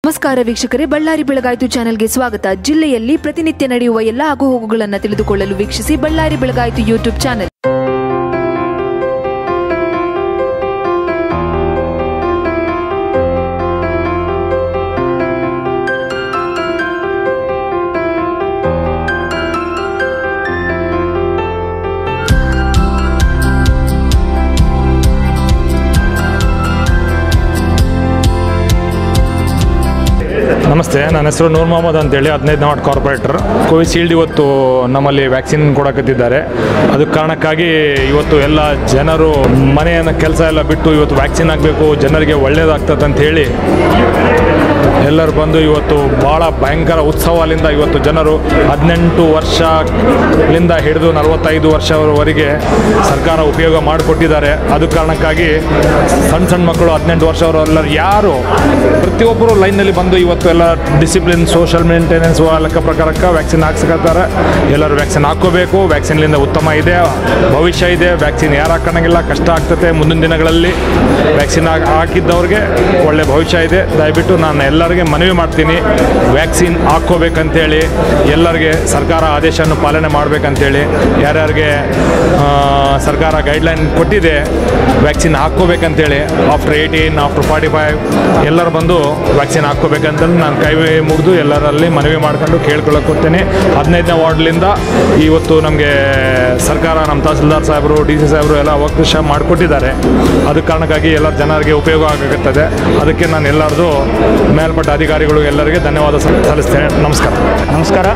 ನಮಸ್ಕಾರ ವೀಕ್ಷಕರೇ ಬಳ್ಳಾರಿ ಬೆಳಗಾಯಿತು ಚಾನೆಲ್ಗೆ ಸ್ವಾಗತ ಜಿಲ್ಲೆಯಲ್ಲಿ ಪ್ರತಿನಿತ್ಯ ನಡೆಯುವ ಎಲ್ಲ ಆಗುಹೋಗುಗಳನ್ನು ತಿಳಿದುಕೊಳ್ಳಲು ವೀಕ್ಷಿಸಿ ಬಳ್ಳಾರಿ ಬೆಳಗಾಯಿತು ಯೂಟ್ಯೂಬ್ ಚಾನೆಲ್ ನಮಸ್ತೆ ನನ್ನ ಹೆಸರು ನೂರ್ ಮೊಹಮ್ಮದ್ ಅಂತೇಳಿ ಹದಿನೈದು ವಾರ್ಡ್ ಕಾರ್ಪೊರೇಟರ್ ಕೋವಿಶೀಲ್ಡ್ ಇವತ್ತು ನಮ್ಮಲ್ಲಿ ವ್ಯಾಕ್ಸಿನ್ ಕೊಡಕತ್ತಿದ್ದಾರೆ ಅದಕ್ಕೆ ಕಾರಣಕ್ಕಾಗಿ ಇವತ್ತು ಎಲ್ಲ ಜನರು ಮನೆಯನ್ನು ಕೆಲಸ ಎಲ್ಲ ಬಿಟ್ಟು ಇವತ್ತು ವ್ಯಾಕ್ಸಿನ್ ಆಗಬೇಕು ಜನರಿಗೆ ಒಳ್ಳೆಯದಾಗ್ತದೆ ಅಂತ ಹೇಳಿ ಎಲ್ಲರೂ ಬಂದು ಇವತ್ತು ಭಾಳ ಭಯಂಕರ ಉತ್ಸವದಿಂದ ಇವತ್ತು ಜನರು ಹದಿನೆಂಟು ವರ್ಷದಿಂದ ಹಿಡಿದು ನಲವತ್ತೈದು ವರ್ಷವರೆಗೆ ಸರ್ಕಾರ ಉಪಯೋಗ ಮಾಡಿಕೊಟ್ಟಿದ್ದಾರೆ ಅದು ಕಾರಣಕ್ಕಾಗಿ ಸಣ್ಣ ಸಣ್ಣ ಮಕ್ಕಳು ಹದಿನೆಂಟು ವರ್ಷವರೆಲ್ಲರೂ ಯಾರು ಪ್ರತಿಯೊಬ್ಬರು ಲೈನಲ್ಲಿ ಬಂದು ಇವತ್ತು ಎಲ್ಲ ಡಿಸಿಪ್ಲಿನ್ ಸೋಷಲ್ ಮೇಂಟೆನೆನ್ಸ್ ಲೆಕ್ಕ ಪ್ರಕಾರಕ್ಕೆ ವ್ಯಾಕ್ಸಿನ್ ಹಾಕ್ಸ್ಕೊತಾರೆ ಎಲ್ಲರೂ ವ್ಯಾಕ್ಸಿನ್ ಹಾಕ್ಕೋಬೇಕು ವ್ಯಾಕ್ಸಿನ್ಲಿಂದ ಉತ್ತಮ ಇದೆ ಭವಿಷ್ಯ ಇದೆ ವ್ಯಾಕ್ಸಿನ್ ಯಾರು ಹಾಕೋಣಂಗಿಲ್ಲ ಕಷ್ಟ ಆಗ್ತದೆ ಮುಂದಿನ ದಿನಗಳಲ್ಲಿ ವ್ಯಾಕ್ಸಿನ್ ಹಾಕಿದ್ದವ್ರಿಗೆ ಒಳ್ಳೆ ಭವಿಷ್ಯ ಇದೆ ದಯವಿಟ್ಟು ನಾನು ಎಲ್ಲರಿಗೆ ಮನವಿ ಮಾಡ್ತೀನಿ ವ್ಯಾಕ್ಸಿನ್ ಹಾಕ್ಕೋಬೇಕಂತೇಳಿ ಎಲ್ಲರಿಗೆ ಸರ್ಕಾರ ಆದೇಶವನ್ನು ಪಾಲನೆ ಮಾಡಬೇಕಂತೇಳಿ ಯಾರ್ಯಾರಿಗೆ ಆ, ಸರ್ಕಾರ ಗೈಡ್ಲೈನ್ ಕೊಟ್ಟಿದೆ ವ್ಯಾಕ್ಸಿನ್ ಹಾಕ್ಕೋಬೇಕಂತೇಳಿ after eighteen after forty five ಎಲ್ಲರೂ ಬಂದು ವ್ಯಾಕ್ಸಿನ್ ಹಾಕ್ಕೋಬೇಕಂತ ನಾನು ಕೈ ಮುಗಿದು ಎಲ್ಲರಲ್ಲಿ ಮನವಿ ಮಾಡ್ಕೊಂಡು ಕೇಳ್ಕೊಳ್ಳೋಕೆ ಕೊಡ್ತೇನೆ ಹದಿನೈದನೇ ವಾರ್ಡ್ಲಿಂದ ಇವತ್ತು ನಮಗೆ ಸರ್ಕಾರ ನಮ್ಮ ತಹಸೀಲ್ದಾರ್ ಸಾಹೇಬರು ಡಿ ಸಿ ಸಾಹೇಬರು ಎಲ್ಲ ಅವಕಾಶ ಮಾಡಿಕೊಟ್ಟಿದ್ದಾರೆ ಅದ ಕಾರಣಕ್ಕಾಗಿ ಎಲ್ಲ ಜನರಿಗೆ ಉಪಯೋಗ ಆಗುತ್ತದೆ ಅದಕ್ಕೆ ನಾನು ಎಲ್ಲರದು ಮೇಲ್ಪಟ್ಟ ಅಧಿಕಾರಿಗಳು ಎಲ್ಲರಿಗೆ ಧನ್ಯವಾದ ಸಲ್- ಸಲ್ಲಿಸ್ತೇನೆ ನಮಸ್ಕಾರ ನಮಸ್ಕಾರ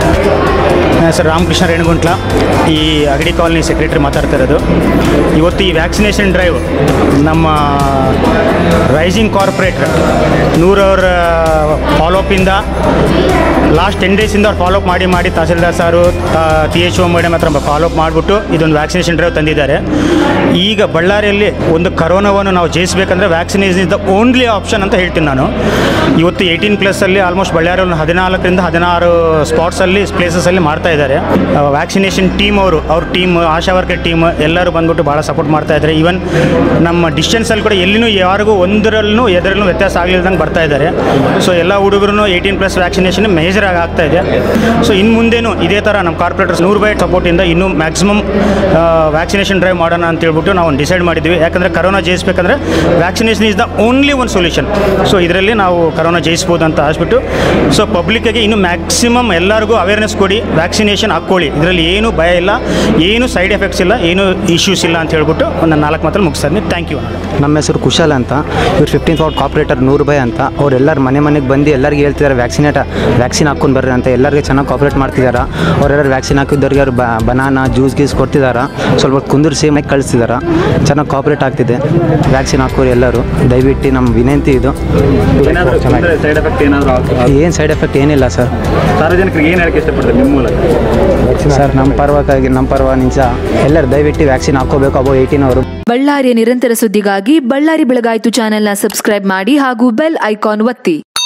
ನನ್ನ ಹೆಸರು ರಾಮಕೃಷ್ಣ ರೇಣುಗುಂಟ್ಲ ಈ ಅಗಡಿ ಕಾಲನಿ ಸೆಕ್ರೆಟರಿ ಮಾತಾಡ್ತಾ ಇರೋದು ಇವತ್ತು ಈ ವ್ಯಾಕ್ಸಿನೇಷನ್ ಡ್ರೈವ್ ನಮ್ಮ ರೈಸಿಂಗ್ ಕಾರ್ಪೊರೇಟ್ರ್ ನೂರವ್ರ ಫಾಲೋಅಪಿಂದ ಲಾಸ್ಟ್ ಟೆನ್ ಡೇಸಿಂದ ಅವ್ರು ಫಾಲೋಅಪ್ ಮಾಡಿ ಮಾಡಿ tahsildar sir T H O madam ಹತ್ರ ಫಾಲೋಅಪ್ ಮಾಡಿಬಿಟ್ಟು ಇದೊಂದು ವ್ಯಾಕ್ಸಿನೇಷನ್ ಡ್ರೈವ್ ತಂದಿದ್ದಾರೆ ಈಗ ಬಳ್ಳಾರಿಯಲ್ಲಿ ಒಂದು ಕರೋನಾವನ್ನು ನಾವು ಜಯಿಸಬೇಕಂದ್ರೆ vaccination is the only option ಅಂತ ಹೇಳ್ತೀನಿ ನಾನು ಇವತ್ತು ಏಯ್ಟೀನ್ ಪ್ಲಸ್ಸಲ್ಲಿ ಆಲ್ಮೋಸ್ಟ್ ಬಳ್ಳಾರಿಯಲ್ಲಿ ಹದಿನಾಲ್ಕರಿಂದ ಹದಿನಾರು ಸ್ಪಾಟ್ಸಲ್ಲಿ ಪ್ಲೇಸಸಲ್ಲಿ ಮಾಡ್ತಾ ಇದ್ದಾರೆ ವ್ಯಾಕ್ಸಿನೇಷನ್ ಟೀಮ್ ಅವರು ಅವ್ರ ಟೀಮ್ ಆಶಾ ವರ್ಕರ್ ಟೀಮ್ ಎಲ್ಲರೂ ಬಂದ್ಬಿಟ್ಟು ಭಾಳ ಸಪೋರ್ಟ್ ಮಾಡ್ತಾ ಇದ್ದಾರೆ ಈವನ್ ನಮ್ಮ ಡಿಸ್ಟೆನ್ಸಲ್ಲಿ ಕೂಡ ಎಲ್ಲಿನೂ ಯಾರಿಗೂ ಒಂದರಲ್ಲೂ ಎದರಲ್ಲೂ ವ್ಯತ್ಯಾಸ ಆಗಲಿಲ್ದಂಗೆ ಬರ್ತಾ ಇದ್ದಾರೆ ಸೊ ಎಲ್ಲ ಹುಡುಗರು ಏಯ್ಟೀನ್ ಪ್ಲಸ್ ವ್ಯಾಕ್ಸಿನೇಷನ್ ಮೇಜರ್ ಆಗಿ ಆಗ್ತಾ ಇದೆ ಸೊ ಇನ್ನು ಮುಂದೇನು ಇದೇ ಥರ ನಮ್ಮ ಕಾರ್ಪೊರೇಟರ್ಸ್ ನೂರು ಬೈ ಸಪೋರ್ಟಿಂದ ಇನ್ನೂ ಮ್ಯಾಕ್ಸಿಮಮ್ ವ್ಯಾಕ್ಸಿನೇಷನ್ ಡ್ರೈವ್ ಮಾಡೋಣ ಅಂತ ಹೇಳ್ಬಿಟ್ಟು ನಾವು ಡಿಸೈಡ್ ಮಾಡಿದ್ವಿ ಯಾಕಂದರೆ ಕರೋನಾ ಜಯಿಸಬೇಕಂದ್ರೆ ವ್ಯಾಕ್ಸಿನೇಷನ್ ಇಸ್ ದ ಓನ್ಲಿ ಒಂದು ಸೊಲ್ಯೂಷನ್ ಸೊ ಇದರಲ್ಲಿ ನಾವು ಕರೋನಾ ಜಯಿಸ್ಬೋದು ಅಂತ ಆಸ್ಬಿಟ್ಟು ಸೊ ಪಬ್ಲಿಕ್ಕಿಗೆ ಇನ್ನು ಮ್ಯಾಕ್ಸಿಮಮ್ ಎಲ್ಲರಿಗೂ ಅವೇರ್ನೆಸ್ ಕೊಡಿ ವ್ಯಾಕ್ಸಿನೇಷನ್ ಹಾಕ್ಕೊಳ್ಳಿ ಇದರಲ್ಲಿ ಏನು ಭಯ ಇಲ್ಲ ಏನು ಸೈಡ್ ಎಫೆಕ್ಟ್ಸ್ ಇಲ್ಲ ಏನು ಇಶ್ಯೂಸ್ ಇಲ್ಲ ಅಂತ ಹೇಳ್ಬಿಟ್ಟು ಒಂದು ನಾಲ್ಕು ಮಾತಲ್ಲಿ ಮುಗಿಸ್ತೀನಿ ಥ್ಯಾಂಕ್ ಯು ನಮ್ಮ ಹೆಸರು ಕುಶಲ್ ಅಂತ ಇವ್ರು ಫಿಫ್ಟೀನ್ ವಾರ್ಡ್ ಕಾಪ್ರೇಟರ್ ನೂರು ಬೈ ಅಂತ ಅವ್ರು ಎಲ್ಲರ ಮನೆ ಮನೆಗೆ ಬಂದು ಎಲ್ಲರಿಗೆ ಹೇಳ್ತಿದ್ದಾರೆ ವ್ಯಾಕ್ಸಿನೇಟ ವ್ಯಾಕ್ಸಿನ್ ಹಾಕ್ಕೊಂಡು ಬರ್ರಿ ಅಂತ ಎಲ್ಲರಿಗೆ ಚೆನ್ನಾಗಿ ಕಾಪ್ರೇಟ್ ಮಾಡ್ತಿದ್ದಾರೆ ಅವರೆಲ್ಲರೂ ವ್ಯಾಕ್ಸಿನ್ ಹಾಕಿದ್ದವ್ರಿಗೆ ಅವ್ರು ಬನಾನಾ ಜ್ಯೂಸ್ ಗೀಸ್ ಕೊಡ್ತಿದ್ದಾರೆ ಸ್ವಲ್ಪ ಕುಂದಿರಿಸಿ ಮನೆಗೆ ಕಳಿಸ್ತಿದ್ದಾರೆ ಚೆನ್ನಾಗಿ ಕಾಪ್ರೇಟ್ ಆಗ್ತಿದೆ ವ್ಯಾಕ್ಸಿನ್ ಹಾಕೋರು ಎಲ್ಲರೂ ದಯವಿಟ್ಟು ನಮ್ಮ ವಿನಂತಿ ಇದು ಚೆನ್ನಾಗಿ ಸೈಡ್ ಎಫೆಕ್ಟ್ ಏನಾದರೂ ಏನು ಸೈಡ್ ಎಫೆಕ್ಟ್ ಏನಿಲ್ಲ ಸರ್ ಸಾರ್ವಜನಿಕರಿಗೆ ಏನು ಹೇಳಕ್ಕೆ ಇಷ್ಟಪಡ್ತಾರೆ ನಿಮ್ಮ ಮೂಲಕ ಸರ್ ನಮ್ಮ ಪರವಾಗಿ ನಮ್ಮ ಪರವ ನಿಂಚ ಎಲ್ಲರೂ ದಯವಿಟ್ಟು ವ್ಯಾಕ್ಸಿನ್ ಹಾಕೋಬೇಕು ಅಬೋ ಏಯ್ಟೀನ್ ಅವರು ಬಳ್ಳಾರಿಯ ನಿರಂತರ ಸುದ್ದಿಗಾಗಿ ಬಳ್ಳಾರಿ ಬೆಳಗಾಯಿತು ಚಾನೆಲ್ನ ಸಬ್ಸ್ಕ್ರೈಬ್ ಮಾಡಿ ಹಾಗೂ ಬೆಲ್ ಐಕಾನ್ ಒತ್ತಿ